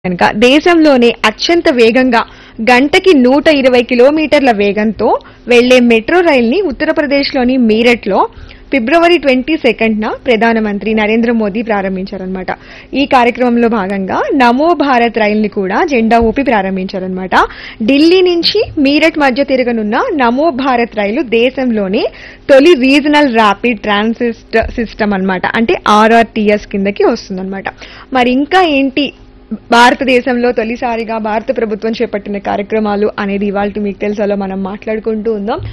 కనుక దేశంలోనే అత్యంత వేగంగా గంటకి నూట ఇరవై కిలోమీటర్ల వేగంతో వెళ్లే మెట్రో రైల్ని ఉత్తరప్రదేశ్లోని మీరట్లో ఫిబ్రవరి ట్వంటీ సెకండ్న ప్రధానమంత్రి నరేంద్ర మోదీ ప్రారంభించారనమాట ఈ కార్యక్రమంలో భాగంగా నమో భారత్ రైల్ని కూడా జెండా ఊపి ప్రారంభించారనమాట ఢిల్లీ నుంచి మీరట్ మధ్య తిరగనున్న నమో భారత్ రైలు దేశంలోనే తొలి రీజనల్ ర్యాపిడ్ ట్రాన్సిస్ట్ సిస్టమ్ అన్నమాట అంటే ఆర్ఆర్టీఎస్ కిందకి వస్తుందన్నమాట మరి ఇంకా ఏంటి భారతదేశంలో తొలిసారిగా భారత ప్రభుత్వం చేపట్టిన కార్యక్రమాలు అనేది ఇవాళ మీకు తెలుసాలో మనం మాట్లాడుకుంటూ ఉందాం